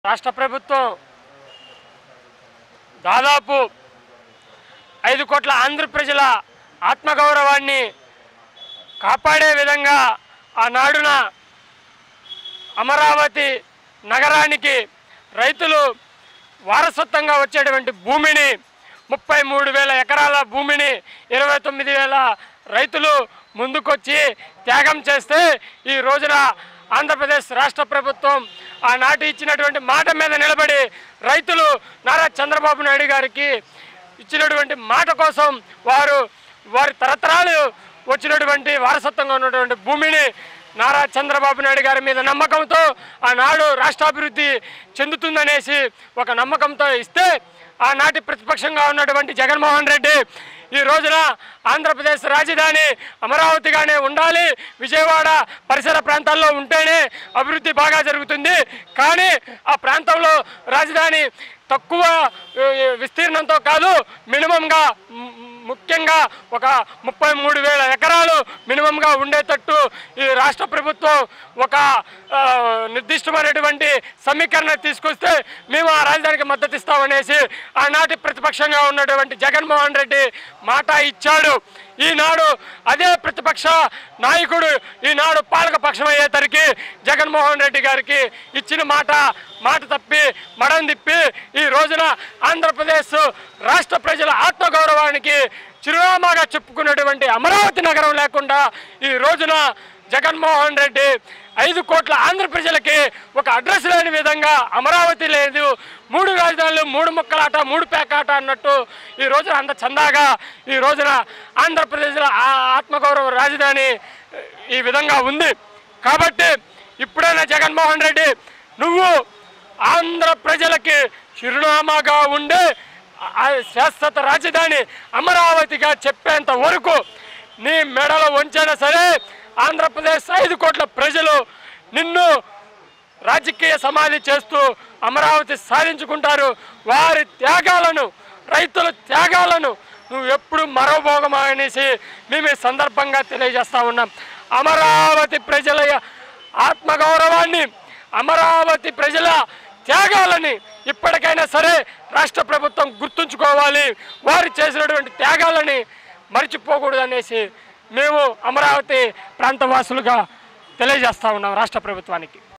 రాష్ట్ర ప్రభుత్వం దాదాపు ఐదు కోట్ల ఆంధ్ర ప్రజల ఆత్మగౌరవాన్ని కాపాడే విధంగా ఆనాడున అమరావతి నగరానికి రైతులు వారసత్వంగా వచ్చేటువంటి భూమిని ముప్పై మూడు వేల ఎకరాల భూమిని ఇరవై తొమ్మిది వేల రైతులు ముందుకొచ్చి త్యాగం చేస్తే ఈ రోజున ఆంధ్రప్రదేశ్ రాష్ట్ర ప్రభుత్వం ఆనాటి ఇచ్చినటువంటి మాట మీద నిలబడి రైతులు నారా చంద్రబాబు నాయుడు గారికి ఇచ్చినటువంటి మాట కోసం వారు వారి తరతరాలు వచ్చినటువంటి వారసత్వంగా ఉన్నటువంటి భూమిని నారా చంద్రబాబు నాయుడు గారి మీద నమ్మకంతో ఆనాడు రాష్ట్రాభివృద్ధి చెందుతుందనేసి ఒక నమ్మకంతో ఇస్తే ఆనాటి ప్రతిపక్షంగా ఉన్నటువంటి జగన్మోహన్ రెడ్డి ఈ రోజున ఆంధ్రప్రదేశ్ రాజధాని అమరావతిగానే ఉండాలి విజయవాడ పరిసర ప్రాంతాల్లో ఉంటేనే అభివృద్ధి బాగా జరుగుతుంది కానీ ఆ ప్రాంతంలో రాజధాని తక్కువ ఏ, విస్తీర్ణంతో కాదు మినిమంగా ము- ముఖ్యంగా ఒక ముప్పై మూడు వేల ఎకరాలు మినిమంగా ఉండేటట్టు ఈ రాష్ట్ర ప్రభుత్వం ఒక ఆ, నిర్దిష్టమైనటువంటి సమీకరణ తీసుకొస్తే మేము ఆ రాజధానికి మద్దతు ఇస్తామనేసి ఆనాటి ప్రతిపక్షంగా ఉన్నటువంటి జగన్మోహన్ రెడ్డి మాట ఇచ్చాడు ఈనాడు అదే ప్రతిపక్ష నాయకుడు ఈనాడు పాలక పక్షం అయ్యేసరికి జగన్మోహన్ రెడ్డి గారికి ఇచ్చిన మాట మాట తప్పి మడం తిప్పి ఈ రోజున ఆంధ్రప్రదేశ్ రాష్ట్ర ప్రజల ఆత్మగౌరవానికి చిరునామాగా చెప్పుకున్నటువంటి అమరావతి నగరం లేకుండా ఈ రోజున జగన్మోహన్ రెడ్డి ఐదు కోట్ల ఆంధ్ర ప్రజలకి ఒక అడ్రస్ లేని విధంగా అమరావతి లేదు మూడు రాజధానులు మూడు ముక్కలాట మూడు పేకాట అన్నట్టు ఈ రోజున అంత చందాగా ఈ రోజున ఆంధ్రప్రదేశ్లో ఆ ఆత్మగౌరవ రాజధాని ఈ విధంగా ఉంది కాబట్టి ఇప్పుడైనా జగన్మోహన్ రెడ్డి నువ్వు ఆంధ్ర ప్రజలకి చిరునామాగా ఉండే ఆ శాశ్వత రాజధాని అమరావతిగా చెప్పేంత వరకు నీ మెడలో వంచైనా సరే ఆంధ్రప్రదేశ్ ఐదు కోట్ల ప్రజలు నిన్ను రాజకీయ సమాధి చేస్తూ అమరావతి సాధించుకుంటారు వారి త్యాగాలను రైతుల త్యాగాలను నువ్వు ఎప్పుడు మరోభోగమా అనేసి మేము ఈ సందర్భంగా తెలియజేస్తా ఉన్నాం అమరావతి ప్రజల ఆత్మగౌరవాన్ని అమరావతి ప్రజల త్యాగాలని ఇప్పటికైనా సరే రాష్ట్ర ప్రభుత్వం గుర్తుంచుకోవాలి వారు చేసినటువంటి త్యాగాలని మర్చిపోకూడదు అనేసి మేము అమరావతి ప్రాంతవాసులుగా తెలియజేస్తా ఉన్నాం రాష్ట్ర ప్రభుత్వానికి